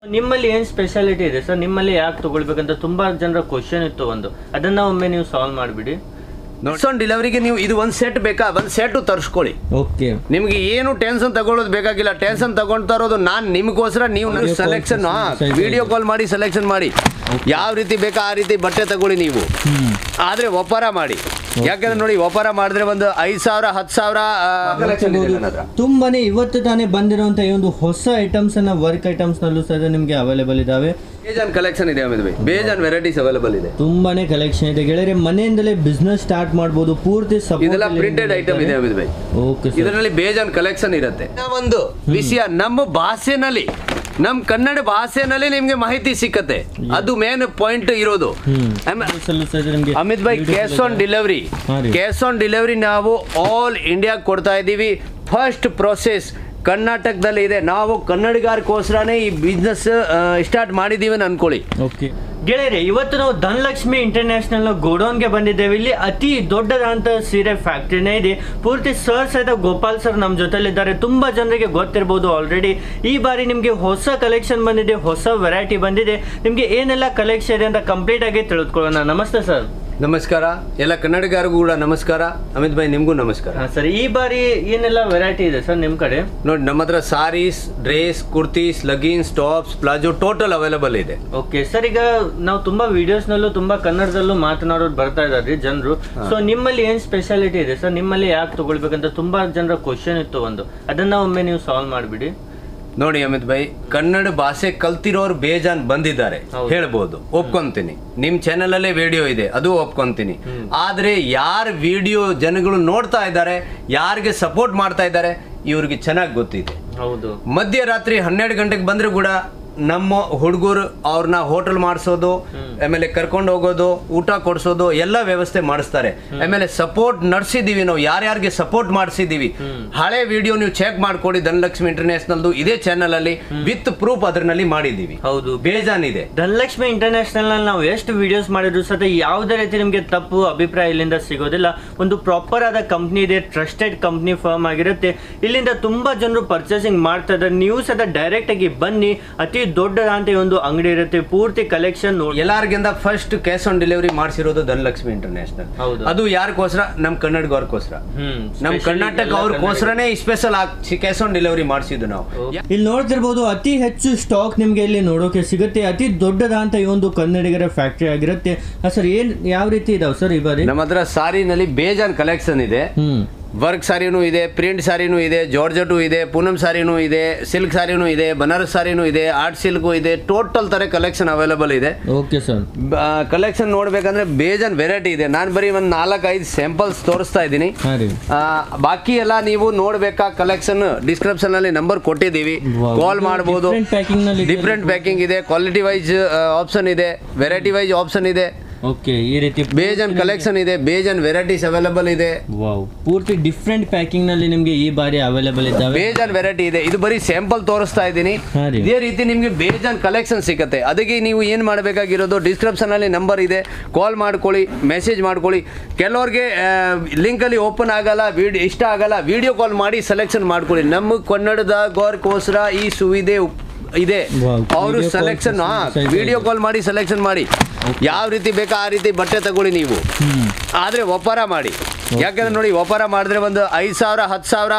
ನಿಮ್ಮಲ್ಲಿ ಏನ್ ಸ್ಪೆಷಾಲಿಟಿ ಇದೆ ಸರ್ ನಿಮ್ಮಲ್ಲಿ ಯಾಕೆ ತಗೊಳ್ಬೇಕಂತ ತುಂಬಾ ಜನರ ಕ್ವಶನ್ ಇತ್ತು ಒಂದು ಅದನ್ನ ಒಮ್ಮೆ ನೀವು ಸಾಲ್ವ್ ಮಾಡಿಬಿಡಿ ಆನ್ ಡೆಲಿವರಿಗೆ ನೀವು ಇದು ಒಂದು ಸೆಟ್ ಬೇಕಾ ಒಂದು ಸೆಟ್ ತರಿಸ್ಕೊಳ್ಳಿ ಓಕೆ ನಿಮ್ಗೆ ಏನು ಟೆನ್ಷನ್ ತಗೊಳ್ಳೋದು ಬೇಕಾಗಿಲ್ಲ ಟೆನ್ಷನ್ ತಗೊಳ್ತಾ ಇರೋದು ನಾನು ನಿಮಗೋಸ್ಕರ ನೀವು Video call selection size video call ಮಾಡಿ ಸೆಲೆಕ್ಷನ್ ಮಾಡಿ ಯಾವ ರೀತಿ ಬೇಕಾ ಆ ರೀತಿ ಬಟ್ಟೆ ತಗೊಳ್ಳಿ ನೀವು ಆದ್ರೆ ವ್ಯಾಪಾರ ಮಾಡಿ ಯಾಕಂದ್ರೆ ನೋಡಿ ವ್ಯಾಪಾರ ಮಾಡಿದ್ರೆ ಒಂದು ಐದು ಸಾವಿರ ಹತ್ತು ಸಾವಿರ ಕಲೆಕ್ಷನ್ ಇದೆ ನನ್ನ ಹತ್ರ ತುಂಬಾನೇ ಇವತ್ತು ತಾನೇ ಬಂದಿರುವಂತ ಈ ಒಂದು ಹೊಸ ಐಟಮ್ಸ್ ಅನ್ನ ವರ್ಕ್ ಐಟಮ್ಸ್ ನಲ್ಲೂ ಸಹ ನಿಮ್ಗೆ ಅವೈಲೇಬಲ್ ಇದಾವೆ ಬೇಜಾನ್ ಕಲೆಕ್ಷನ್ ಇದೆ ಅಮಿತ್ ಭಾಯ್ ಬೇಜಾನ್ ವೆರೈಟೀಸ್ ಅವೈಲೇಬಲ್ ಇದೆ ತುಂಬಾನೇ ಕಲೆಕ್ಷನ್ ಇದೆ ಗೆಳೆಯರೆ ಮನೆಯಿಂದಲೇ ಬಿಸ್ನೆಸ್ ಸ್ಟಾರ್ಟ್ ಮಾಡ್ಬೋದು ಪೂರ್ತಿ ಇದೆಲ್ಲ ಪ್ರಿಂಟೆಡ್ ಐಟಮ್ ಇದೆ ಅಮಿತ್ ಭಾಯ್ ಓಕೆ ಇದರಲ್ಲಿ ಬೇಜಾನ್ ಕಲೆಕ್ಷನ್ ಇರುತ್ತೆ ಒಂದು ವಿಷಯ ನಮ್ಮ ಭಾಷೆನಲ್ಲಿ ನಮ್ಮ ಕನ್ನಡ ಭಾಷೆನಲ್ಲಿ ನಿಮ್ಗೆ ಮಾಹಿತಿ ಸಿಕ್ಕತ್ತೆ ಅದು ಮೇನ್ ಪಾಯಿಂಟ್ ಇರೋದು ಆಮೇಲೆ- ನಿಮ್ಗೆ Amit bhai cash on delivery ಹಾ ರೀ. ಕ್ಯಾಶ್ ಆನ್ ಡೆಲಿವರಿ ನಾವು ಆಲ್ ಇಂಡಿಯಾ ಕೊಡ್ತಾ ಇದ್ದೀವಿ ಫಸ್ಟ್ ಪ್ರೊಸೆಸ್ ಕರ್ನಾಟಕದಲ್ಲಿ ಇದೆ ನಾವು ಕನ್ನಡಿಗರಿಗೋಸ್ಕರನೇ ಈ ಬಿಸ್ನೆಸ್ ಸ್ಟಾರ್ಟ್ ಮಾಡಿದ್ದೀವಿ ಅಂತ ಅನ್ಕೊಳ್ಳಿ ಓಕೆ ಗೆಳೆಯರೆ ಇವತ್ತು ನಾವು ಧನಲಕ್ಷ್ಮಿ ಇಂಟರ್ನ್ಯಾಷನಲ್ ಗೋಡೌನ್ಗೆ ಬಂದಿದ್ದೇವೆ ಇಲ್ಲಿ ಅತಿ ದೊಡ್ಡದಾದಂತ ಸೀರೆ ಫ್ಯಾಕ್ಟ್ರಿನೇ ಇದೆ ಪೂರ್ತಿ ಸರ್ ಸಹಿತ ಗೋಪಾಲ್ ಸರ್ ನಮ್ಮ ಜೊತೆಲಿದ್ದಾರೆ ತುಂಬಾ ಜನರಿಗೆ ಗೊತ್ತಿರ್ಬೋದು ಆಲ್ರೆಡಿ ಈ ಬಾರಿ ನಿಮಗೆ ಹೊಸ ಕಲೆಕ್ಷನ್ ಬಂದಿದೆ ಹೊಸ ವೆರೈಟಿ ಬಂದಿದೆ ನಿಮಗೆ ಏನೆಲ್ಲ ಕಲೆಕ್ಷನ್ ಇದೆ ಅಂತ ಕಂಪ್ಲೀಟ್ ಆಗಿ ತಿಳಿದುಕೊಳ್ಳೋಣ ನಮಸ್ತೆ ಸರ್ ನಮಸ್ಕಾರ ಎಲ್ಲ ಕನ್ನಡಿಗರಿಗೂ ಕೂಡ ನಮಸ್ಕಾರ ಅಮಿತ್ ಭಾಯ್ ನಿಮಗೂ ನಮಸ್ಕಾರ ಹಾ ಸರ್ ಈ ಬಾರಿ ಏನೆಲ್ಲ ವೆರೈಟಿ ಇದೆ ಸರ್ ನಿಮ್ಮ ಕಡೆ ನೋಡಿ ನಮ್ಮ ಹತ್ರ saris dress kurtis leggings tops palazzo total available ಇದೆ ಓಕೆ ಸರ್ ಈಗ ನಾವು ತುಂಬಾ ವಿಡಿಯೋಸ್ ನಲ್ಲೂ ತುಂಬಾ ಕನ್ನಡದಲ್ಲೂ ಮಾತನಾಡೋರು ಬರ್ತಾ ಇದಾರೆ ಜನರು ಸೊ ನಿಮ್ಮಲ್ಲಿ ಏನ್ ಸ್ಪೆಷಾಲಿಟಿ ಇದೆ ಸರ್ ನಿಮ್ಮಲ್ಲಿ ಯಾಕೆ ತಗೊಳ್ಬೇಕಂತ ತುಂಬಾ ಜನರ ಕ್ವಶನ್ ಇತ್ತು ಒಂದು ಅದನ್ನ ಒಮ್ಮೆ ನೀವು ಸಾಲ್ವ್ ಮಾಡಿಬಿಡಿ ನೋಡಿ ಅಮಿತ್ ಭಾಯ್ ಕನ್ನಡ ಭಾಷೆ ಕಲ್ತಿರೋರು ಬೇಜಾನ್ ಬಂದಿದ್ದಾರೆ ಹೌದು. ಹೇಳ್ಬೋದು ಒಪ್ಕೊಂತೀನಿ ನಿಮ್ ಚಾನೆಲ್ ಅಲ್ಲೇ ವಿಡಿಯೋ ಇದೆ ಅದು ಒಪ್ಕೊಂತೀನಿ ಆದ್ರೆ ಯಾರ್ ವಿಡಿಯೋ ಜನಗಳು ನೋಡ್ತಾ ಇದ್ದಾರೆ ಯಾರಿಗೆ ಸಪೋರ್ಟ್ ಮಾಡ್ತಾ ಇದ್ದಾರೆ ಇವ್ರಿಗೆ ಚೆನ್ನಾಗಿ ಗೊತ್ತಿದೆ ಹೌದು ಮಧ್ಯರಾತ್ರಿ ಹನ್ನೆರಡು ಗಂಟೆಗೆ ಬಂದ್ರೆ ಕೂಡ ನಮ್ಮ ಹುಡುಗರು ಅವ್ರನ್ನ ಹೋಟೆಲ್ ಮಾಡಿಸೋದು ಆಮೇಲೆ ಕರ್ಕೊಂಡು ಹೋಗೋದು ಊಟ ಕೊಡಿಸೋದು ಎಲ್ಲ ವ್ಯವಸ್ಥೆ ಮಾಡಿಸ್ತಾರೆ ಆಮೇಲೆ ಸಪೋರ್ಟ್ ನಡೆಸಿದೀವಿ ನಾವು ಯಾರ್ಯಾರಿಗೆ ಸಪೋರ್ಟ್ ಮಾಡಿಸಿದೀವಿ ಹಳೆ ವಿಡಿಯೋ ನೀವು ಚೆಕ್ ಮಾಡ್ಕೊಡಿ ಧನಲಕ್ಷ್ಮಿ ಇಂಟರ್ನ್ಯಾಷನಲ್ದು ಇದೇ ಚಾನಲ್ ಅಲ್ಲಿ ವಿತ್ ಪ್ರೂಫ್ ಅದರಲ್ಲಿ ಮಾಡಿದೀವಿ ಹೌದು ಬೇಜಾನ್ ಇದೆ ಧನಲಕ್ಷ್ಮಿ ಇಂಟರ್ನ್ಯಾಷನಲ್ ನಲ್ಲಿ ನಾವು ಎಷ್ಟು ವಿಡಿಯೋಸ್ ಮಾಡಿದ್ರು ಸತ ಯಾವುದೇ ರೀತಿ ನಿಮಗೆ ತಪ್ಪು ಅಭಿಪ್ರಾಯ ಇಲ್ಲಿಂದ ಸಿಗೋದಿಲ್ಲ ಒಂದು ಪ್ರಾಪರ್ ಆದ ಕಂಪ್ನಿ ಇದೆ ಟ್ರಸ್ಟೆಡ್ ಕಂಪ್ನಿ ಫರ್ಮ್ ಆಗಿರುತ್ತೆ ಇಲ್ಲಿಂದ ತುಂಬಾ ಜನರು ಪರ್ಚೇಸಿಂಗ್ ಮಾಡ್ತಾ ಇದ್ದಾರೆ ನೀವು ಸಹ ಡೈರೆಕ್ಟ್ ಆಗಿ ಬನ್ನಿ ಅತಿ ದೊಡ್ಡದಂತ ಈ ಒಂದು ಅಂಗಡಿ ಇರುತ್ತೆ ಪೂರ್ತಿ ಕಲೆಕ್ಷನ್ ನೋಡಿ ಎಲ್ಲಾರ್ಗಿಂತ ಫಸ್ಟ್ ಕ್ಯಾಶ್ ಆನ್ ಡೆಲಿವರಿ ಮಾಡಿಸಿರೋದು ಧನಲಕ್ಷ್ಮಿ ಇಂಟರ್ನ್ಯಾಷನಲ್ ಹೌದು. ಅದು ಯಾರಿಗೋಸ್ಕರ ನಮ್ ಕನ್ನಡಿಗರಿಗೋಸ್ಕರ ಹ್ಮ್ ನಮ್ Specially ಕರ್ನಾಟಕ ಎಲ್ಲ ಅವ್ರಿಗೋಸ್ಕರನೇ ಸ್ಪೆಷಲ್ ಕ್ಯಾಶ್ ಆನ್ ಡೆಲಿವರಿ ಮಾಡಿಸಿದ್ದು ನಾವು ಇಲ್ಲಿ ನೋಡ್ತಿರ್ಬೋದು ಅತಿ ಹೆಚ್ಚು ಸ್ಟಾಕ್ ನಿಮ್ಗೆ ಇಲ್ಲಿ ನೋಡೋಕೆ ಸಿಗುತ್ತೆ ಅತಿ ದೊಡ್ಡದಂತ ಈ ಒಂದು ಕನ್ನಡಿಗರ ಫ್ಯಾಕ್ಟ್ರಿ ಆಗಿರುತ್ತೆ ಸರ್ ಏನ್ ಯಾವ ರೀತಿ ಇದಾವೆ ಸರ್ ಈ ಬಾರಿ ನಮ್ಮ ಹತ್ರ ಸಾರಿನಲ್ಲಿ ಬೇಜಾನ್ ಕಲೆಕ್ಷನ್ ಇದೆ ಹ್ಮ್ ವರ್ಕ್ ಸಾರಿನೂ ಇದೆ ಪ್ರಿಂಟ್ ಸಾರಿನೂ ಇದೆ ಜಾರ್ಜಟು ಇದೆ ಪೂನಂ ಸಾರಿನೂ ಇದೆ ಸಿಲ್ಕ್ ಸಾರಿನೂ ಇದೆ ಬನಾರಸ್ ಸಾರಿನೂ ಇದೆ ಆರ್ಟ್ ಸಿಲ್ಕು ಇದೆ ಟೋಟಲ್ ತರ ಕಲೆಕ್ಷನ್ ಅವೈಲೇಬಲ್ ಇದೆ ಓಕೆ ಸರ್ ಕಲೆಕ್ಷನ್ ನೋಡ್ಬೇಕಂದ್ರೆ ಬೇಜಾನ್ ವೆರೈಟಿ ಇದೆ ನಾನು ಬರೀ ಒಂದು ನಾಲ್ಕೈದು ಸ್ಯಾಂಪಲ್ಸ್ ತೋರಿಸ್ತಾ ಇದ್ದೀನಿ ಹಾ ರೀ ಆ, ಬಾಕಿ ಎಲ್ಲ ನೀವು ನೋಡ್ಬೇಕಾ ಕಲೆಕ್ಷನ್ ಡಿಸ್ಕ್ರಿಪ್ಷನ್ ಅಲ್ಲಿ ನಂಬರ್ ಕೊಟ್ಟಿದ್ದೀವಿ Wow. ಕಾಲ್ ಮಾಡಬಹುದು Different packing ನಲ್ಲಿ ಇದೆ. ಡಿಫ್ರೆಂಟ್ ಪ್ಯಾಕಿಂಗ್ ಇದೆ ಕ್ವಾಲಿಟಿ ವೈಸ್ ಆಪ್ಷನ್ ಇದೆ ವೆರೈಟಿ ವೈಸ್ ಆಪ್ಷನ್ ಇದೆ ಓಕೆ ಈ ರೀತಿ ಬೇಜನ್ ಕಲೆಕ್ಷನ್ ಇದೆ ಬೇಜನ್ ವೆರೈಟೀಸ್ ಅವೈಲೇಬಲ್ ಇದೆ ವಾವ್ ಪೂರ್ತಿ ಡಿಫ್ರೆಂಟ್ ಪ್ಯಾಕಿಂಗ್ ನಲ್ಲಿ ನಿಮ್ಗೆ ಈ ಬಾರಿ ಅವೈಲೇಬಲ್ ಇದ್ದಾವೆ ಬೇಜಾನ್ ವೆರೈಟಿ ಇದೆ ಇದು ಬರೀ ಸ್ಯಾಂಪಲ್ ತೋರಿಸ್ತಾ ಇದ್ದೀನಿ ಹಾ ರೀ. ಇದೇ ರೀತಿ ನಿಮಗೆ ಬೇಜಾನ್ ಕಲೆಕ್ಷನ್ ಸಿಗುತ್ತೆ ಅದಕ್ಕೆ ನೀವು ಏನು ಮಾಡಬೇಕಾಗಿರೋದು ಡಿಸ್ಕ್ರಿಪ್ಷನ್ ಅಲ್ಲಿ ನಂಬರ್ ಇದೆ ಕಾಲ್ ಮಾಡ್ಕೊಳ್ಳಿ ಮೆಸೇಜ್ ಮಾಡ್ಕೊಳ್ಳಿ ಕೆಲವ್ರಿಗೆ ಲಿಂಕಲ್ಲಿ ಓಪನ್ ಆಗಲ್ಲ ವಿಡಿಯೋ ಇಷ್ಟ ಆಗಲ್ಲ ವಿಡಿಯೋ ಕಾಲ್ ಮಾಡಿ ಸೆಲೆಕ್ಷನ್ ಮಾಡ್ಕೊಳ್ಳಿ ನಮ್ಮ ಕನ್ನಡದ ಗೋರ್ಗೋಸ್ಕರ ಈ ಸುವಿಧೆ ಉಪ್- ಇದೆ Wow. ಅವರು Video call selection facility video call ಮಾಡಿ ಸೆಲೆಕ್ಷನ್ ಮಾಡಿ ಯಾವ ರೀತಿ ಬೇಕಾ ಆ ರೀತಿ ಬಟ್ಟೆ ತಗೊಳ್ಳಿ ನೀವು ಹ್ಮ್ ಆದ್ರೆ ವ್ಯಾಪಾರ ಮಾಡಿ ಯಾಕಂದ್ರೆ ನೋಡಿ ವ್ಯಾಪಾರ ಮಾಡಿದ್ರೆ ಒಂದು ಐದು ಸಾವಿರ ಹತ್ತು ಸಾವಿರ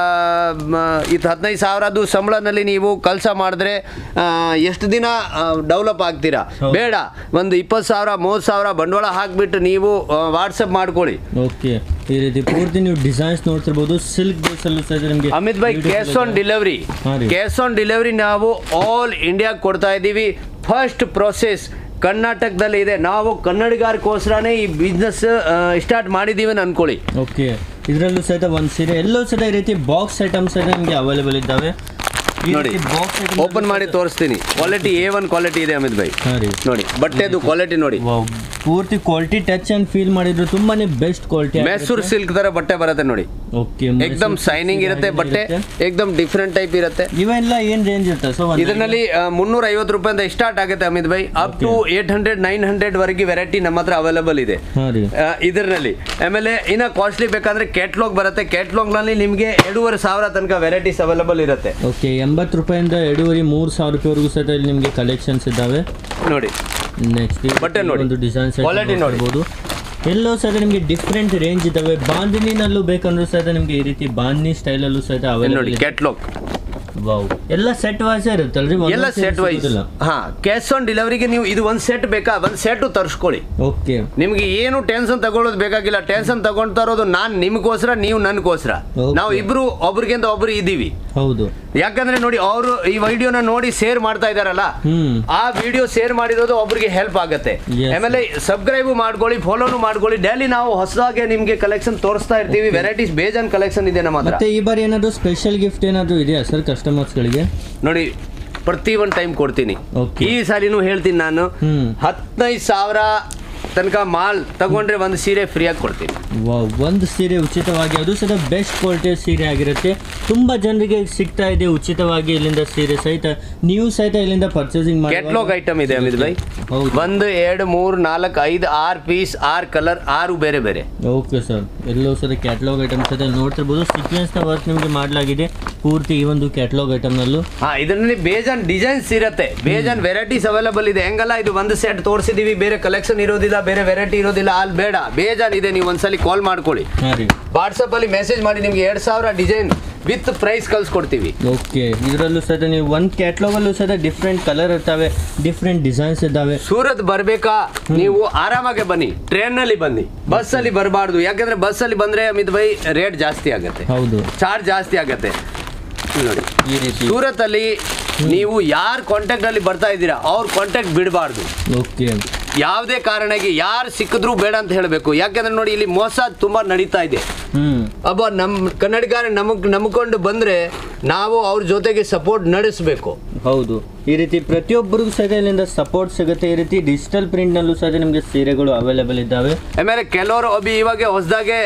ಇದು ಹದಿನೈದು ಸಾವಿರದ್ದು ಸಂಬಳನಲ್ಲಿ ನೀವು ಕೆಲಸ ಮಾಡಿದ್ರೆ ಆ, ಎಷ್ಟು ದಿನ ಡೆವಲಪ್ ಆಗ್ತೀರಾ ಹೌದು. ಬೇಡ ಒಂದು ಇಪ್ಪತ್ತು ಸಾವಿರ ಮೂವತ್ತು ಸಾವಿರ ಬಂಡವಾಳ ಹಾಕ್ಬಿಟ್ಟು ನೀವು ವಾಟ್ಸಪ್ ಮಾಡ್ಕೊಳ್ಳಿ ಓಕೆ ಈ ರೀತಿ ಪೂರ್ತಿ ನೀವು ಡಿಸೈನ್ಸ್ ನೋಡ್ತಿರ್ಬೋದು ಸಿಲ್ಕ್ ಬೇಸ್ ಅಲ್ಲೂ ಸಹ ನಿಮ್ಗೆ Amit bhai cash on delivery ಹಾ ರೀ. ಕ್ಯಾಶ್ ಆನ್ ಡೆಲಿವರಿ ನಾವು ಆಲ್ ಇಂಡಿಯಾ ಕೊಡ್ತಾ ಇದ್ದೀವಿ ಫಸ್ಟ್ ಪ್ರೊಸೆಸ್ ಕರ್ನಾಟಕದಲ್ಲಿ ಇದೆ ನಾವು ಕನ್ನಡಿಗರಿಗೋಸ್ಕರನೇ ಈ ಬಿಸ್ನೆಸ್ ಸ್ಟಾರ್ಟ್ ಮಾಡಿದ್ದೀವಿ ಅಂತ ಅನ್ಕೊಳ್ಳಿ ಓಕೆ ಇದರಲ್ಲೂ ಸಹಿತ ಒಂದು ಸೀರೆ ಎಲ್ಲೂ ಸಹಿತ ಈ ರೀತಿ ಬಾಕ್ಸ್ ಐಟಮ್ಸ್ ಸಹಿತ ನಿಮಗೆ ಅವೈಲೇಬಲ್ ಇದ್ದಾವೆ ಈ ನೋಡಿ ರೀತಿ box item ಓಪನ್ ಮಾಡಿ ತೋರಿಸ್ತೀನಿ ಕ್ವಾಲಿಟಿ ಎ ಒನ್ ಕ್ವಾಲಿಟಿ ಇದೆ ಅಮಿತ್ ಭಾಯ್ ಹಾ ರೀ ನೋಡಿ ಬಟ್ಟೆದು ಕ್ವಾಲಿಟಿ ನೋಡಿ ವಾವ್ ಪೂರ್ತಿ ಕ್ವಾಲಿಟಿ ಟಚ್ ಅಂಡ್ ಫೀಲ್ ಮಾಡಿದ್ರು ತುಂಬಾನೇ ಬೆಸ್ಟ್ ಕ್ವಾಲಿಟಿ ಮೆಸೂರ್ ಸಿಲ್ಕ್ ತರ ಬಟ್ಟೆ ಬರುತ್ತೆ ನೋಡಿ ಓಕೆ ಏಕ್ದಮ್ ಶೈನಿಂಗ್ ಇರುತ್ತೆ ಬಟ್ಟೆ ಏಕ್ದಮ್ ಡಿಫ್ರೆಂಟ್ ಟೈಪ್ ಇರುತ್ತೆ ಇವೆಲ್ಲ ಏನ್ ರೇಂಜ್ ಇರ್ತದೆ ಸೊ ಇದರಲ್ಲಿ ಮುನ್ನೂರ ಐವತ್ತು ರೂಪಾಯಿಂದ ಸ್ಟಾರ್ಟ್ ಆಗುತ್ತೆ Amit bhai up to eight hundred nine hundred ವರೆಗೆ ವೆರೈಟಿ ನಮ್ಮ ಹತ್ರ ಅವೈಲೇಬಲ್ ಇದೆ ಹಾ ರೀ ಇದರಲ್ಲಿ ಆಮೇಲೆ ಇನ್ನ ಕಾಸ್ಟ್ಲಿ ಬೇಕಂದ್ರೆ ಕ್ಯಾಟ್ಲಾಗ್ ಬರುತ್ತೆ ಕ್ಯಾಟ್ಲಾಗ್ ನಲ್ಲಿ ನಿಮಗೆ ಎರಡೂವರೆ ಸಾವಿರ ತನಕ ವೆರೈಟೀಸ್ ಅವೈಲೇಬಲ್ ಇರುತ್ತೆ ಓಕೆ ಎಂಬತ್ತು ರೂಪಾಯಿಂದ ಎರಡೂವರೆ ಮೂರು ಸಾವಿರ ರೂಪಾಯಿವರೆಗೂ ಸಹಿತ ಇಲ್ಲಿ ನಿಮಗೆ ಕಲೆಕ್ಷನ್ಸ್ ಇದ್ದಾವೆ ನೋಡಿ ನೆಕ್ಸ್ಟ್ ಬಟ್ಟೆ ನೋಡಿ. ಒಂದು ಡಿಸೈನ್ಸ್ Quality ನೋಡಿ. ನೋಡ್ಬೋದು ಎಲ್ಲೋ ಸಹಿತ ನಿಮಗೆ ಡಿಫ್ರೆಂಟ್ ರೇಂಜ್ ಇದ್ದಾವೆ ಬಾಂದಿನಿನಲ್ಲೂ ಬೇಕಂದ್ರೂ ಸಹಿತ ನಿಮಗೆ ಈ ರೀತಿ ಬಾಂದಿನಿ ಸ್ಟೈಲಲ್ಲೂ ಸಹಿತ ಇಲ್ಲಿ ಅವೈಲೇಬಲ್ ನೋಡಿ ಕ್ಯಾಟ್ಲಾಗ್ ವಾವ್ ಎಲ್ಲ ಸೆಟ್ ವಾಯ್ಸ್ ಇರುತ್ತಲ್ರಿ ಎಲ್ಲ ಸೆಟ್ ವೈಸ್ ಹಾ ಕ್ಯಾಶ್ ಆನ್ ಡೆಲಿವರಿಗೆ ನೀವು ಇದು ಒಂದು ಸೆಟ್ ಬೇಕಾ ಒಂದು ಸೆಟ್ ತರಿಸ್ಕೊಳ್ಳಿ ಓಕೆ ನಿಮ್ಗೆ ಏನು ಟೆನ್ಷನ್ ತಗೊಳ್ಳೋದು ಬೇಕಾಗಿಲ್ಲ ಟೆನ್ಷನ್ ತಗೊಳ್ತಾ ಇರೋದು ನಾನು ನಿಮಗೋಸ್ಕರ ನೀವು ನನಗೋಸ್ಕರ Okay. ನಾವು ಇಬ್ರು ಒಬ್ರಿಗಿಂತ ಒಬ್ರು ಇದ್ದೀವಿ ಹೌದು ಯಾಕಂದ್ರೆ ನೋಡಿ ಅವರು ಈ ವಿಡಿಯೋನ ನೋಡಿ ಶೇರ್ ಮಾಡ್ತಾ ಇದಾರಲ್ಲ ಹ್ಮ್ ಆ ವಿಡಿಯೋ ಶೇರ್ ಮಾಡಿರೋದು ಒಬ್ರಿಗೆ ಹೆಲ್ಪ್ ಆಗುತ್ತೆ Yes. ಆಮೇಲೆ ಸಬ್ಸ್ಕ್ರೈಬ್ ಮಾಡ್ಕೊಳ್ಳಿ ಫಾಲೋನು ಮಾಡ್ಕೊಳ್ಳಿ ಡೈಲಿ ನಾವು ಹೊಸದಾಗಿ ನಿಮ್ಗೆ ಕಲೆಕ್ಷನ್ ತೋರಿಸ್ತಾ ಇರ್ತೀವಿ ವೆರೈಟೀಸ್ ಬೇಜಾನ್ ಕಲೆಕ್ಷನ್ ಇದೆ ನಮ್ಮ ಹತ್ರ ಮತ್ತೆ ಈ ಬಾರಿ ಏನಾದ್ರು ಸ್ಪೆಷಲ್ ಗಿಫ್ಟ್ ಏನಾದ್ರು ಇದೆಯಾ ಸರ್ ಕಸ್ಟಮರ್ಸ್ಗಳಿಗೆ ನೋಡಿ ಪ್ರತಿ ಒಂದು ಟೈಮ್ ಕೊಡ್ತೀನಿ Okay. ಈ ಸಾಲಿನೂ ಹೇಳ್ತೀನಿ ನಾನು ಹ್ಮ್ ಹದಿನೈದು ಸಾವಿರ ತನಕ ಮಾಲ್ ತಗೊಂಡ್ರೆ ಒಂದು ಸೀರೆ ಫ್ರೀಯಾಗಿ ಕೊಡ್ತೀನಿ ವಾವ್ ಒಂದು ಸೀರೆ ಉಚಿತವಾಗಿ ಅದು ಸಹ ಬೆಸ್ಟ್ ಕ್ವಾಲಿಟಿಯ ಸೀರೆ ಆಗಿರುತ್ತೆ ತುಂಬ ಜನರಿಗೆ ಸಿಗ್ತಾ ಇದೆ ಉಚಿತವಾಗಿ ಇಲ್ಲಿಂದ ಸೀರೆ ಸಹಿತ ನೀವು ಸಹಿತ ಇಲ್ಲಿಂದ ಪರ್ಚೇಸಿಂಗ್ ಮಾಡಿ ಕ್ಯಾಟ್ಲಾಗ್ ಐಟಮ್ ಇದೆ ಅಮಿತ್ ಭಾಯ್ ಹೌದು ಒಂದು ಎರಡು ಮೂರು ನಾಲ್ಕು ಐದು ಆರು ಪೀಸ್ ಆರು ಕಲರ್ ಆರು ಬೇರೆ ಬೇರೆ ಓಕೆ ಸರ್ ಎಲ್ಲೋ ಸಹ ಕ್ಯಾಟ್ಲಾಗ್ ಐಟಮ್ಸ್ ಇದೆ ನೋಡ್ತಿರ್ಬೋದು ಸೀಕ್ವೆನ್ಸ್ನ ವರ್ಕ್ ನಿಮಗೆ ಮಾಡಲಾಗಿದೆ ಪೂರ್ತಿ ಈ ಒಂದು ಕ್ಯಾಟ್ಲಾಗ್ ಐಟಮ್ನಲ್ಲೂ ಹಾ ಇದರಲ್ಲಿ ಬೇಜಾನ್ ಡಿಸೈನ್ಸ್ ಇರುತ್ತೆ ಬೇಜಾನ್ ವೆರೈಟೀಸ್ ಅವೈಲಬಲ್ ಇದೆ ಹೆಂಗಲ್ಲ ಇದು ಒಂದು ಸೆಟ್ ತೋರಿಸಿದೀವಿ ಬೇರೆ ಕಲೆಕ್ಷನ್ ಇರೋದಿಲ್ಲ ಬೇರೆ ವೆರೈಟಿ ಇರೋದಿಲ್ಲ ಅಲ್ಲಿ ಬೇಡ ಬೇಜಾನ್ ಇದೆ ನೀವು ಒಂದ್ಸಲಿ ಕಾಲ್ ಮಾಡ್ಕೊಳ್ಳಿ ಹಾಂ ರೀ ವಾಟ್ಸಪ್ ಅಲ್ಲಿ ಮೆಸೇಜ್ ಮಾಡಿ ನಿಮ್ಗೆ ಎರಡ್ ಸಾವಿರ ಡಿಸೈನ್ ವಿತ್ ಪ್ರೈಸ್ ಕಳ್ಸಿಕೊಡ್ತೀವಿ ಓಕೆ ಇದರಲ್ಲೂ ಸಹಿತ ನೀವು ಒಂದು ಕ್ಯಾಟ್ಲಾಗಲ್ಲೂ ಸಹಿತ ಡಿಫ್ರೆಂಟ್ ಕಲರ್ ಇರ್ತವೆ ಡಿಫ್ರೆಂಟ್ ಡಿಸೈನ್ಸ್ ಇದ್ದಾವೆ ಸೂರತ್ ಬರ್ಬೇಕಾ ನೀವು ಆರಾಮಾಗೆ ಬನ್ನಿ ಟ್ರೈನ್ ನಲ್ಲಿ ಬನ್ನಿ ಬಸ್ ಅಲ್ಲಿ ಬರಬಾರ್ದು ಯಾಕಂದ್ರೆ ಬಸ್ ಅಲ್ಲಿ ಬಂದ್ರೆ ಅಮಿತ್ ಭಾಯ್ ರೇಟ್ ಜಾಸ್ತಿ ಆಗುತ್ತೆ ಹೌದು ಚಾರ್ಜ್ ಜಾಸ್ತಿ ಆಗುತ್ತೆ ಇಲ್ಲಿ ನೋಡಿ ಈ ರೀತಿ ಸೂರತ್ ಅಲ್ಲಿ ನೀವು ಯಾರ್ ಕಾಂಟ್ಯಾಕ್ಟ್ ಅಲ್ಲಿ ಬರ್ತಾ ಇದ್ದೀರಾ ಅವ್ರ ಕಾಂಟ್ಯಾಕ್ಟ್ ಬಿಡಬಾರ್ದು ಓಕೆ ಯಾವುದೇ ಕಾರಣಕ್ಕೆ ಯಾರು ಸಿಕ್ಕಿದ್ರು ಬೇಡ ಅಂತ ಹೇಳಬೇಕು ಯಾಕಂದ್ರೆ ನೋಡಿ ಇಲ್ಲಿ ಮೋಸ ತುಂಬಾ ನಡೀತಾ ಇದೆ ಹ್ಮ್ ಒಬ್ಬ ನಮ್ಮ ಕನ್ನಡಿಗಾರ ನಮಗ್ ನಂಬ್ಕೊಂಡು ಬಂದ್ರೆ ನಾವು ಅವ್ರ ಜೊತೆಗೆ ಸಪೋರ್ಟ್ ನಡೆಸಬೇಕು ಹೌದು ಈ ರೀತಿ ಪ್ರತಿಯೊಬ್ಬರಿಗೂ ಸಹಿತ ಇಲ್ಲಿಂದ ಸಪೋರ್ಟ್ ಸಿಗುತ್ತೆ ಈ ರೀತಿ ಡಿಜಿಟಲ್ ಪ್ರಿಂಟ್ನಲ್ಲೂ ಸಹಿತ ನಿಮಗೆ ಸೀರೆಗಳು ಅವೈಲೇಬಲ್ ಇದ್ದಾವೆ ಆಮೇಲೆ ಕೆಲವರು ಒಬ್ಬ ಇವಾಗ ಹೊಸದಾಗೆ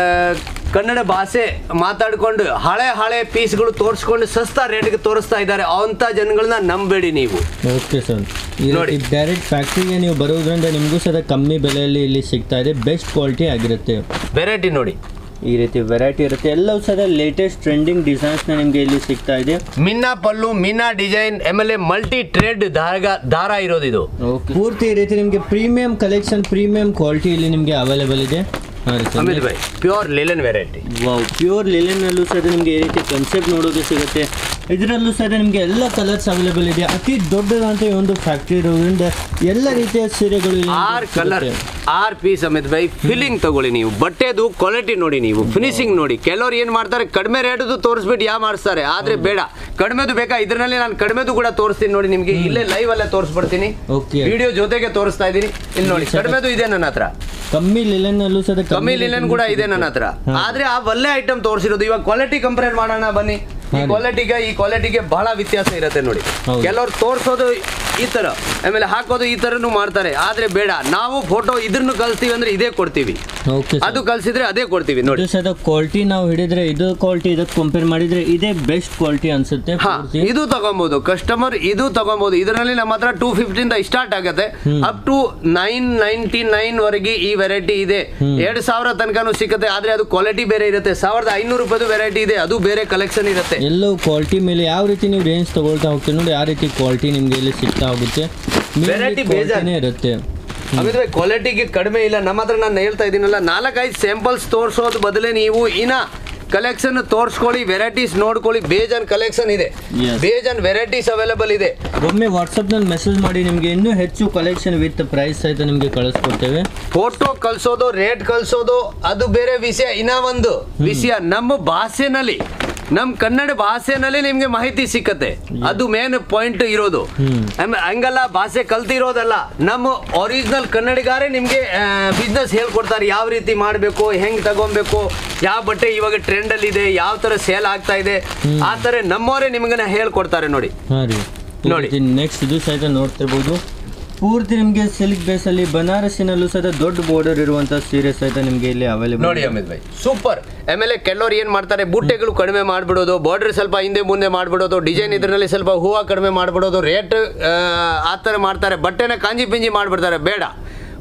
ಕನ್ನಡ ಭಾಷೆ ಮಾತಾಡ್ಕೊಂಡು ಹಳೆ ಹಳೆ ಪೀಸ್ಗಳು ತೋರಿಸ್ಕೊಂಡು ಸಸ್ತಾ ರೇಟ್ಗೆ ತೋರಿಸ್ತಾ ಇದ್ದಾರೆ ಅಂತ ಜನಗಳನ್ನ ನಂಬೇಡಿ ನೀವು ಓಕೆ ಸರ್ ಈ ನೋಡಿ. ರೀತಿ ಡೈರೆಕ್ಟ್ ಫ್ಯಾಕ್ಟ್ರಿಗೆ ನೀವು ಬರೋದ್ರಿಂದ ನಿಮಗೂ ಸಹಿತ ಕಮ್ಮಿ ಬೆಲೆಯಲ್ಲಿ ಇಲ್ಲಿ ಸಿಗ್ತಾ ಇದೆ ಬೆಸ್ಟ್ ಕ್ವಾಲಿಟಿ ಆಗಿರುತ್ತೆ ವೆರೈಟಿ ನೋಡಿ ಈ ರೀತಿ ವೆರೈಟಿ ಇರುತ್ತೆ ಎಲ್ಲವೂ ಸಹಿತ ಲೇಟೆಸ್ಟ್ ಟ್ರೆಂಡಿಂಗ್ ಡಿಸೈನ್ಸ್ನ ನಿಮಗೆ ಇಲ್ಲಿ ಸಿಗ್ತಾ ಇದೆ ಮಿನ್ನಾ ಪಲ್ಲು ಮಿನ್ನಾ ಡಿಸೈನ್ ಆಮೇಲೆ ಮಲ್ಟಿ ಟ್ರೆಡ್ ದಾರ ದಾರ ಇರೋದು ಇದು ಪೂರ್ತಿ ಈ ರೀತಿ ನಿಮಗೆ ಪ್ರೀಮಿಯಂ ಕಲೆಕ್ಷನ್ ಪ್ರೀಮಿಯಂ ಕ್ವಾಲಿಟಿ ಇಲ್ಲಿ ನಿಮಗೆ ಅವೈಲೇಬಲ್ ಇದೆ ಹಾಂ ರೀ Amit bhai pure linen variety wow pure ಲಿಲನ್ನಲ್ಲೂ ಸಹ ನಿಮಗೆ ಈ ರೀತಿ ಕನ್ಸೆಪ್ಟ್ ನೋಡೋಕೆ ಸಿಗುತ್ತೆ ಇದರಲ್ಲೂ ಸಹ ನಿಮಗೆ ಎಲ್ಲ ಕಲರ್ಸ್ ಅವೈಲೇಬಲ್ ಇದೆ ಅತಿ ದೊಡ್ಡದಂತ ಈ ಒಂದು ಫ್ಯಾಕ್ಟ್ರಿ ಇರೋದ್ರಿಂದ ಎಲ್ಲ ರೀತಿಯ ಸೀರೆಗಳು ಇಲ್ಲಿ ನಿಮ್ಗೆ ಆರ್ ಕಲರ್ ಸಿಗುತ್ತೆ. ಆರ್ ಪೀಸ್ ಅಮಿತ್ ಭಾಯ್ ಫಿಲ್ಲಿಂಗ್ ತಗೊಳ್ಳಿ ನೀವು ಬಟ್ಟೆದು ಕ್ವಾಲಿಟಿ ನೋಡಿ ನೀವು ಫಿನಿಶಿಂಗ್ ನೋಡಿ ಕೆಲವ್ರು ಏನ್ ಮಾಡ್ತಾರೆ ಕಡಿಮೆ ರೇಟದು ತೋರಿಸ್ಬಿಟ್ಟು ಯಾ ಮಾಡಿಸ್ತಾರೆ ಆದ್ರೆ ಬೇಡ ಕಡಿಮೆದು ಬೇಕಾ ಇದರಲ್ಲಿ ನಾನು ಕಡಿಮೆದು ಕೂಡ ತೋರಿಸ್ತೀನಿ ನೋಡಿ ನಿಮಗೆ ಇಲ್ಲೇ ಲೈವ್ ಅಲ್ಲೇ ತೋರಿಸ್ಬಿಡ್ತೀನಿ ಓಕೆ ವಿಡಿಯೋ ಜೊತೆಗೆ ತೋರಿಸ್ತಾ ಇದ್ದೀನಿ ಇಲ್ಲಿ ನೋಡಿ ಕಡಿಮೆದು ಇದೆ ನನ್ನ ಹತ್ರ ಕಮ್ಮಿ ಲಿಲನ್ನಲ್ಲೂ ಸಹ ಕಮ್ಮಿ ಲಿನನ್ ಕೂಡ ಇದೆ ನನ್ನ ಹತ್ರ ಆದ್ರೆ ಆ ಒಳ್ಳೆ ಐಟಮ್ ತೋರಿಸಿರೋದು ಇವಾಗ ಕ್ವಾಲಿಟಿ ಕಂಪೇರ್ ಮಾಡೋಣ ಬನ್ನಿ ಈ ಕ್ವಾಲಿಟಿಗೆ ಈ ಕ್ವಾಲಿಟಿಗೆ ಬಹಳ ವ್ಯತ್ಯಾಸ ಇರುತ್ತೆ ನೋಡಿ ಹೌದು. ಕೆಲವ್ರು ತೋರಿಸೋದು ಈ ತರ ಆಮೇಲೆ ಹಾಕೋದು ಈ ತರನು ಮಾಡ್ತಾರೆ ಆದ್ರೆ ಬೇಡ ನಾವು ಫೋಟೋ ಇದ್ರನ್ನು ಕಳಿಸ್ತೀವಿ ಅಂದ್ರೆ ಇದೇ ಕೊಡ್ತೀವಿ ಓಕೆ ಅದು ಕಳ್ಸಿದ್ರೆ ಅದೇ ಕೊಡ್ತೀವಿ ನೋಡಿ ಇದು ಸಹ ಕ್ವಾಲಿಟಿ ನಾವು ಹಿಡಿದ್ರೆ ಇದು ಕ್ವಾಲಿಟಿ ಇದಕ್ಕೆ ಕಂಪೇರ್ ಮಾಡಿದ್ರೆ ಇದೇ ಬೆಸ್ಟ್ ಕ್ವಾಲಿಟಿ ಅನ್ಸುತ್ತೆ ಹಾ ಪೂರ್ತಿ. ಇದು ತಗೊಬಹುದು ಕಸ್ಟಮರ್ ಇದು ತಗೊಬಹುದು ಇದರಲ್ಲಿ ನಮ್ಮ ಹತ್ರ ಟೂ ಫಿಫ್ಟಿಂದ ಸ್ಟಾರ್ಟ್ ಆಗುತ್ತೆ up to nine ninety nine ವರೆಗೆ ಈ ವೆರೈಟಿ ಇದೆ ಎರಡ್ ಸಾವಿರ ತನಕನೂ ಸಿಗುತ್ತೆ ಆದ್ರೆ ಅದು ಕ್ವಾಲಿಟಿ ಬೇರೆ ಇರುತ್ತೆ ಸಾವಿರದ ಐನೂರು ರೂಪಾಯಿದು ವೆರೈಟಿ ಇದೆ ಅದು ಬೇರೆ ಕಲೆಕ್ಷನ್ ಇರುತ್ತೆ ಎಲ್ಲವೂ ಕ್ವಾಲಿಟಿ ಮೇಲೆ ಯಾವ ರೀತಿ ನೀವು ರೇಂಜ್ ತಗೊಳ್ತಾ ಹೋಗ್ತೀವಿ ನೋಡಿ ಆ ರೀತಿ ಕ್ವಾಲಿಟಿ ನಿಮಗೆ ಇಲ್ಲಿ ಸಿಗ್ತಾ ಹೋಗುತ್ತೆ Variety ಬೇಜಾನ್. ಕ್ವಾಲಿಟಿನೇ ಇರುತ್ತೆ ಹಾಗಾದ್ರೆ ಕ್ವಾಲಿಟಿಗೆ ಕಡಿಮೆ ಇಲ್ಲ ನಮ್ಮ ಹತ್ರ ನಾನು ಹೇಳ್ತಾ ಇದ್ದೀನಲ್ಲ ನಾಲ್ಕೈದು ಸ್ಯಾಂಪಲ್ಸ್ ತೋರಿಸೋದು ಬದಲೇ ನೀವು ಇನ್ನ ಕಲೆಕ್ಷನ್ ತೋರಿಸ್ಕೊಳ್ಳಿ ವೆರೈಟೀಸ್ ನೋಡ್ಕೊಳ್ಳಿ ಬೇಜಾನ್ ಕಲೆಕ್ಷನ್ ಇದೆ Yes. ಬೇಜಾನ್ ವೆರೈಟೀಸ್ ಅವೈಲೇಬಲ್ ಇದೆ ಒಮ್ಮೆ ವಾಟ್ಸಪ್ನಲ್ಲಿ ಮೆಸೇಜ್ ಮಾಡಿ ನಿಮಗೆ ಇನ್ನೂ ಹೆಚ್ಚು ಕಲೆಕ್ಷನ್ ವಿತ್ ಪ್ರೈಸ್ ಸಹಿತ ನಿಮಗೆ ಕಳಿಸ್ಕೊಡ್ತೇವೆ ಫೋಟೋ ಕಳ್ಸೋದು ರೇಟ್ ಕಳ್ಸೋದು ಅದು ಬೇರೆ ವಿಷಯ ಇನ್ನ ಒಂದು ವಿಷಯ ನಮ್ಮ ಭಾಷೆನಲ್ಲಿ ನಮ್ಮ ಕನ್ನಡ ಭಾಷೆನಲ್ಲಿ ನಿಮ್ಗೆ ಮಾಹಿತಿ ಸಿಕ್ಕತ್ತೆ ಅದು ಮೇನ್ ಪಾಯಿಂಟ್ ಇರೋದು ಹ್ಮ್. ಆಮೇಲೆ ಹಂಗಲ್ಲ ಭಾಷೆ ಕಲ್ತಿರೋದಲ್ಲ ನಮ್ಮ ಒರಿಜಿನಲ್ ಕನ್ನಡಿಗಾರೇ ನಿಮ್ಗೆ ಬಿಸ್ನೆಸ್ ಹೇಳ್ಕೊಡ್ತಾರೆ ಯಾವ ರೀತಿ ಮಾಡಬೇಕು ಹೆಂಗ್ ತಗೊಬೇಕು ಯಾವ ಬಟ್ಟೆ ಇವಾಗ ಟ್ರೆಂಡ್ ಅಲ್ಲಿ ಇದೆ ಯಾವ ತರ ಸೇಲ್ ಆಗ್ತಾ ಇದೆ ಆ ತರ ನಮ್ಮವರೇ ನಿಮ್ಗೆ ಹೇಳ್ಕೊಡ್ತಾರೆ ನೋಡಿ ಹಾಂ ರೀ ನೋಡಿ. ನೆಕ್ಸ್ಟ್ ಇದು ಸಹಿತ ನೋಡ್ತಿರ್ಬೋದು ಪೂರ್ತಿ ನಿಮಗೆ ಸಿಲ್ಕ್ ಬೇಸಲ್ಲಿ ಬನಾರಸಿನಲ್ಲೂ ಸಹಿತ ದೊಡ್ಡ ಬಾರ್ಡರ್ ಇರುವಂಥ ಸೀರೆ ಸಹಿತ ನಿಮಗೆ ಇಲ್ಲಿ ಅವೈಲೇಬಲ್ ನೋಡಿ ಅಮಿತ್ ಭಾಯ್ ಸೂಪರ್ ಆಮೇಲೆ ಕೆಲವ್ರು ಏನ್ ಮಾಡ್ತಾರೆ ಬುಟ್ಟೆಗಳು ಕಡಿಮೆ ಮಾಡ್ಬಿಡೋದು ಬಾರ್ಡರ್ ಸ್ವಲ್ಪ ಹಿಂದೆ ಮುಂದೆ ಮಾಡ್ಬಿಡೋದು ಡಿಸೈನ್ ಇದ್ರಲ್ಲಿ ಸ್ವಲ್ಪ ಹೂವು ಕಡಿಮೆ ಮಾಡ್ಬಿಡೋದು ರೇಟ್ ಆ ಥರ ಮಾಡ್ತಾರೆ ಬಟ್ಟೆನ ಕಾಂಜಿ ಪಿಂಜಿ ಮಾಡ್ಬಿಡ್ತಾರೆ ಬೇಡ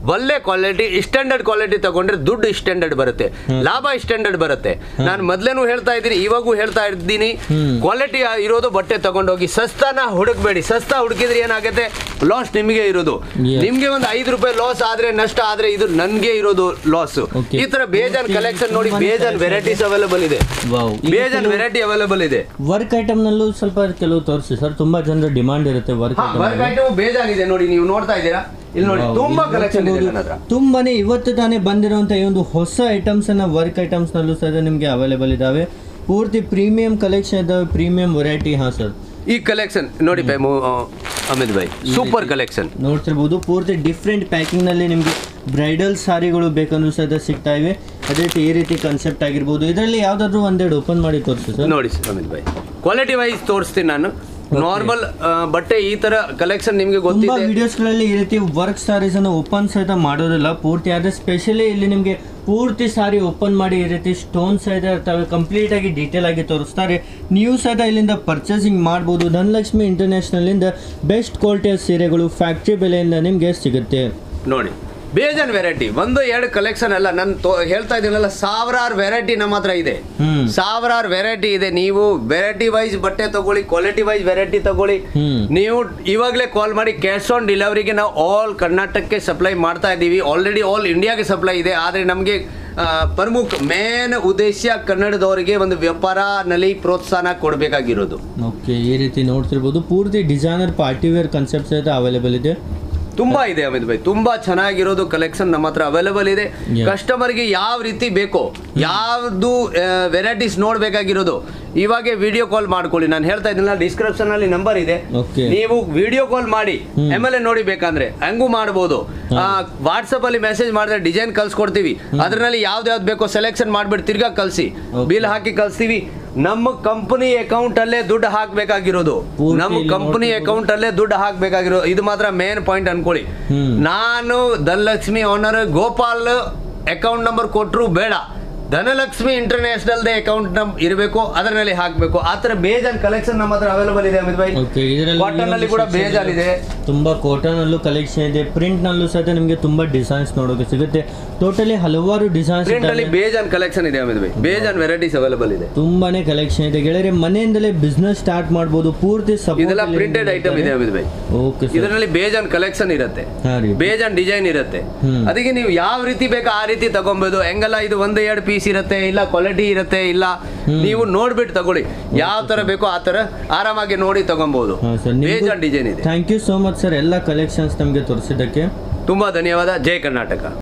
ಒಳ್ಳೆ ಕ್ವಾಲಿಟಿ ಸ್ಟ್ಯಾಂಡರ್ಡ್ ಕ್ವಾಲಿಟಿ ತಗೊಂಡ್ರೆ ದುಡ್ಡು ಸ್ಟ್ಯಾಂಡರ್ಡ್ ಬರುತ್ತೆ ಲಾಭ ಸ್ಟ್ಯಾಂಡರ್ಡ್ ಬರುತ್ತೆ ನಾನು ಮೊದ್ಲೇನು ಹೇಳ್ತಾ ಇದ್ದೀನಿ ಇವಾಗೂ ಹೇಳ್ತಾ ಇದ್ದೀನಿ ಕ್ವಾಲಿಟಿ ಇರೋದು ಬಟ್ಟೆ ತಗೊಂಡೋಗಿ ಸಸ್ತಾನ ಹುಡುಕ್ಬೇಡಿ ಸಸ್ತಾ ಹುಡುಕಿದ್ರೆ ಏನಾಗುತ್ತೆ ಲಾಸ್ ನಿಮಗೆ ಇರೋದು Yes. ನಿಮ್ಗೆ ಒಂದು ಐದು ರೂಪಾಯಿ ಲಾಸ್ ಆದ್ರೆ ನಷ್ಟ ಆದ್ರೆ ಇದು ನನ್ಗೆ ಇರೋದು ಲಾಸ್ Okay. ಈ ತರ ಬೇಜಾನ್ ಕಲೆಕ್ಷನ್ ನೋಡಿ ಬೇಜಾನ್ ವೆರೈಟೀಸ್ ಅವೈಲೇಬಲ್ ಇದೆ ವಾವ್ ಬೇಜಾನ್ ವೆರೈಟಿ ಅವೈಲೇಬಲ್ ಇದೆ ವರ್ಕ್ ಐಟಮ್ ನಲ್ಲೂ ಸ್ವಲ್ಪ ಕೆಲವು ತೋರಿಸಿ ಸರ್ ತುಂಬಾ ಜನರ ಡಿಮಾಂಡ್ ಇರುತ್ತೆ ವರ್ಕ್ ವರ್ಕ್ ಐಟಮ್ ಬೇಜಾನ್ ಇದೆ ನೋಡಿ ನೀವು ನೋಡ್ತಾ ಇದ್ದೀರಾ ಇಲ್ಲಿ ನೋಡಿ ತುಂಬಾ ಕಲೆಕ್ಷನ್ ಇದೆ ನನ್ನ ಹತ್ರ ತುಂಬಾನೇ ಇವತ್ತು ತಾನೇ ಬಂದಿರುವಂತ ಈ ಒಂದು ಹೊಸ ಐಟಮ್ಸ್ ಅನ್ನ ವರ್ಕ್ ಐಟಮ್ಸ್ ನಲ್ಲೂ ಸಹ ನಿಮಗೆ ಅವೈಲೇಬಲ್ ಇದಾವೆ ಪೂರ್ತಿ ಪ್ರೀಮಿಯಂ ಕಲೆಕ್ಷನ್ ಇದಾವೆ ಪ್ರೀಮಿಯಂ ವೆರೈಟಿ ಹಾ ಸರ್ ಈ ಕಲೆಕ್ಷನ್ ನೋಡಿ ಬೈ ಮು- ಆ, ಅಮಿತ್ ಭಾಯ್ ಸೂಪರ್ ಕಲೆಕ್ಷನ್ ನೋಡ್ತಿರ್ಬೋದು ಪೂರ್ತಿ ಡಿಫ್ರೆಂಟ್ ಪ್ಯಾಕಿಂಗ್ ನಲ್ಲಿ ನಿಮಗೆ ಬ್ರೈಡಲ್ ಸಾರಿಗಳು ಬೇಕಂದ್ರೂ ಸಹ ಸಿಗ್ತಾ ಇವೆ ಅದೇ ರೀತಿ ಈ ರೀತಿ ಕಾನ್ಸೆಪ್ಟ್ ಆಗಿರ್ಬೋದು ಇದರಲ್ಲಿ ಯಾವ್ದಾದ್ರು ಒಂದೆರಡು ಓಪನ್ ಮಾಡಿ ತೋರಿಸಿ ಸರ್ ನೋಡಿ ಅಮಿತ್ ಭಾಯ್ ಕ್ವಾಲಿಟಿ ವೈಸ್ ತೋರಿಸ್ತೀನಿ ನಾನು ನಾರ್ಮಲ್ ಬಟ್ಟೆ ಈ ತರ ಕಲೆಕ್ಷನ್ ನಿಮ್ಗೆ ತುಂಬಾ ಗೊತ್ತಿದೆ ವಿಡಿಯೋಸ್ ಗಳಲ್ಲಿ ಈ ರೀತಿ ವರ್ಕ್ ಸಾರೀಸ್ ಅನ್ನು ಓಪನ್ ಸಹಿತ ಮಾಡೋದಿಲ್ಲ ಪೂರ್ತಿ ಆದ್ರೆ ಸ್ಪೆಷಲಿ ಇಲ್ಲಿ ನಿಮಗೆ ಪೂರ್ತಿ ಸಾರಿ ಓಪನ್ ಮಾಡಿ ಈ ರೀತಿ ಸ್ಟೋನ್ ಸಹಿತ ಇರ್ತವೆ ಕಂಪ್ಲೀಟ್ ಆಗಿ ಡೀಟೇಲ್ ಆಗಿ ತೋರಿಸ್ತಾರೆ ನೀವು ಸಹಿತ ಇಲ್ಲಿಂದ ಪರ್ಚೇಸಿಂಗ್ ಮಾಡ್ಬೋದು ಧನಲಕ್ಷ್ಮಿ ಇಂಟರ್ನ್ಯಾಷನಲ್ ಇಂದ ಬೆಸ್ಟ್ ಕ್ವಾಲಿಟಿಯ ಸೀರೆಗಳು ಫ್ಯಾಕ್ಟ್ರಿ ಬೆಲೆಯಿಂದ ನಿಮಗೆ ಸಿಗುತ್ತೆ ನೋಡಿ ಬೇಜಾನ್ ವೆರೈಟಿ ಒಂದು ಎರಡು ಕಲೆಕ್ಷನ್ ಅಲ್ಲ ನಾನು ತೋ- ಹೇಳ್ತಾ ಇದ್ದೀನಲ್ಲ ಸಾವಿರಾರು ವೆರೈಟಿ ನಮ್ಮ ಹತ್ರ ಇದೆ ಹ್ಮ್ ಸಾವಿರಾರು ವೆರೈಟಿ ಇದೆ ನೀವು ವೆರೈಟಿ ವೈಸ್ ಬಟ್ಟೆ ತಗೊಳ್ಳಿ ಕ್ವಾಲಿಟಿ ವೈಸ್ ವೆರೈಟಿ ತಗೊಳ್ಳಿ ಹ್ಮ್ ನೀವು ಇವಾಗಲೇ ಕಾಲ್ ಮಾಡಿ ಕ್ಯಾಶ್ ಆನ್ ಡೆಲಿವರಿಗೆ ನಾವು ಆಲ್ ಕರ್ನಾಟಕಕ್ಕೆ ಸಪ್ಲೈ ಮಾಡ್ತಾ ಇದ್ದೀವಿ ಆಲ್ರೆಡಿ ಆಲ್ ಇಂಡಿಯಾಗೆ ಸಪ್ಲೈ ಇದೆ ಆದರೆ ನಮಗೆ ಪ್ರಮುಖ ಮೇನ್ ಉದ್ದೇಶ ಕನ್ನಡದವರಿಗೆ ಒಂದು ವ್ಯಾಪಾರನಲ್ಲಿ ಪ್ರೋತ್ಸಾಹ ಕೊಡಬೇಕಾಗಿರೋದು ಓಕೆ ಈ ರೀತಿ ನೋಡ್ತಿರ್ಬೋದು ಪೂರ್ತಿ ಡಿಸೈನರ್ ಪಾರ್ಟಿ ವೇರ್ ಕಾನ್ಸೆಪ್ಟ್ ಸಹಿತ ಅವೈಲೇಬಲ್ ಇದೆ ತುಂಬಾ ಇದೆ ಅಮಿತ್ ಭಾಯ್ ತುಂಬಾ ಚೆನ್ನಾಗಿರೋದು ಕಲೆಕ್ಷನ್ ನಮ್ಮ ಹತ್ರ ಅವೈಲೇಬಲ್ ಇದೆ Yeah. ಕಸ್ಟಮರ್ಗೆ ಯಾವ ರೀತಿ ಬೇಕೋ ಯಾವ್ದು ವೆರೈಟೀಸ್ ನೋಡ್ಬೇಕಾಗಿರೋದು ಇವಾಗೆ ವಿಡಿಯೋ ಕಾಲ್ ಮಾಡ್ಕೊಳ್ಳಿ ನಾನು ಹೇಳ್ತಾ ಇದ್ದೀನಲ್ಲ ಡಿಸ್ಕ್ರಿಪ್ಷನ್ ಅಲ್ಲಿ ನಂಬರ್ ಇದೆ Okay. ನೀವು ವಿಡಿಯೋ ಕಾಲ್ ಮಾಡಿ ಹ್ಮ್. ಎಮ್ ಎಲ್ ಎ ನೋಡಿ ಬೇಕಂದ್ರೆ ಹಂಗೂ ಮಾಡ್ಬೋದು ವಾಟ್ಸಪ್ ಅಲ್ಲಿ ಮೆಸೇಜ್ ಮಾಡಿದ್ರೆ ಡಿಸೈನ್ ಕಳ್ಸ್ಕೊಡ್ತೀವಿ ಅದ್ರಲ್ಲಿ ಯಾವ್ದು ಯಾವ್ದು ಬೇಕೋ ಸೆಲೆಕ್ಷನ್ ಮಾಡ್ಬಿಟ್ಟು ತಿರ್ಗಾ ಕಳ್ಸಿ Okay. ಬಿಲ್ ಹಾಕಿ ಕಳ್ಸ್ತೀವಿ ನಮ್ಮ ಕಂಪನಿ ಅಕೌಂಟ್ ಅಲ್ಲೇ ದುಡ್ಡು ಹಾಕ್ಬೇಕಾಗಿರೋದು ಪೂರ್ತಿ ನಮ್ಮ ಇಲ್ಲಿ ಕಂಪನಿ ನೋಡ್ತಿರ್ಬೋದು. ಅಕೌಂಟ್ ಅಲ್ಲೇ ದುಡ್ಡು ಹಾಕ್ಬೇಕಾಗಿರೋ ಇದು ಮಾತ್ರ ಮೇನ್ ಪಾಯಿಂಟ್ ಅನ್ಕೊಳ್ಳಿ ಹ್ಮ್. ನಾನು Dhanalakshmi owner Gopal account number ಕೊಟ್ಟರು ಬೇಡ ಧನಲಕ್ಷ್ಮಿ ಇಂಟರ್ನ್ಯಾಷನಲ್ ದೇ ಅಕೌಂಟ್ ನಮ್ ಇರಬೇಕು ಅದರಲ್ಲಿ ಹಾಕಬೇಕು ಆ ಥರ ಬೇಜಾನ್ ಕಲೆಕ್ಷನ್ ನಮ್ಮ ಹತ್ರ ಅವೈಲೇಬಲ್ ಇದೆ ಅಮಿತ್ ಭಾಯ್ ಓಕೆ ಇದರಲ್ಲಿ ಕಾಟನ್ ಅಲ್ಲಿ ಕೂಡ ಬೇಜಾನ್ ಇದೆ ತುಂಬಾ ಕಾಟನ್ ಅಲ್ಲೂ ಕಲೆಕ್ಷನ್ ಇದೆ ಪ್ರಿಂಟ್ ನಲ್ಲೂ ಸಹಿತ ನಿಮಗೆ ತುಂಬಾ ಡಿಸೈನ್ಸ್ ನೋಡೋಕೆ ಸಿಗುತ್ತೆ ಟೋಟಲಿ ಹಲವಾರು ಡಿಸೈನ್ಸ್ ಪ್ರಿಂಟ್ ಅಲ್ಲಿ ಬೇಜಾನ್ ಕಲೆಕ್ಷನ್ ಇದೆ ಅಮಿತ್ ಭಾಯ್ ಬೇಜಾನ್ ವೆರೈಟೀಸ್ ಅವೈಲೇಬಲ್ ಇದೆ ತುಂಬಾನೇ ಕಲೆಕ್ಷನ್ ಇದೆ ಗೆಳೆಯರೆ ಮನೆಯಿಂದಲೇ ಬಿಸ್ನೆಸ್ ಸ್ಟಾರ್ಟ್ ಮಾಡ್ಬೋದು ಪೂರ್ತಿ ಇದೆಲ್ಲ ಪ್ರಿಂಟೆಡ್ ಐಟಮ್ ಇದೆ ಅಮಿತ್ ಭಾಯ್ ಓಕೆ ಸರ್ ಇದರಲ್ಲಿ ಬೇಜಾನ್ ಕಲೆಕ್ಷನ್ ಇರುತ್ತೆ ಹಾ ರೀ ಬೇಜಾನ್ ಡಿಸೈನ್ ಇರುತ್ತೆ ಹ್ಮ್. ಅದಕ್ಕೆ ನೀವು ಯಾವ ರೀತಿ ಬೇಕೋ ಆ ರೀತಿ ತಗೊಬೋದು ಹೆಂಗಲ್ಲ ಇದು ಒಂದು ಎರಡು ಪೀಸ್ ಇರುತ್ತೆ ಇಲ್ಲ ಕ್ವಾಲಿಟಿ ಇರುತ್ತೆ ಇಲ್ಲ ನೀವು ನೋಡ್ಬಿಟ್ಟು ತಗೊಳ್ಳಿ ಯಾವ ತರ ಬೇಕೋ ಆ ತರ ಆರಾಮಾಗಿ ನೋಡಿ ತಗೊಬಹುದು ಹಾ ಸರ್ ಬೇಜಾನ್ ಡಿಸೈನ್ ಇದೆ thank you so much sir ಎಲ್ಲ ಕಲೆಕ್ಷನ್ಸ್ ನಮಗೆ ತೋರಿಸಿದ್ದಕ್ಕೆ ತುಂಬಾ ಧನ್ಯವಾದ ಜೈ ಕರ್ನಾಟಕ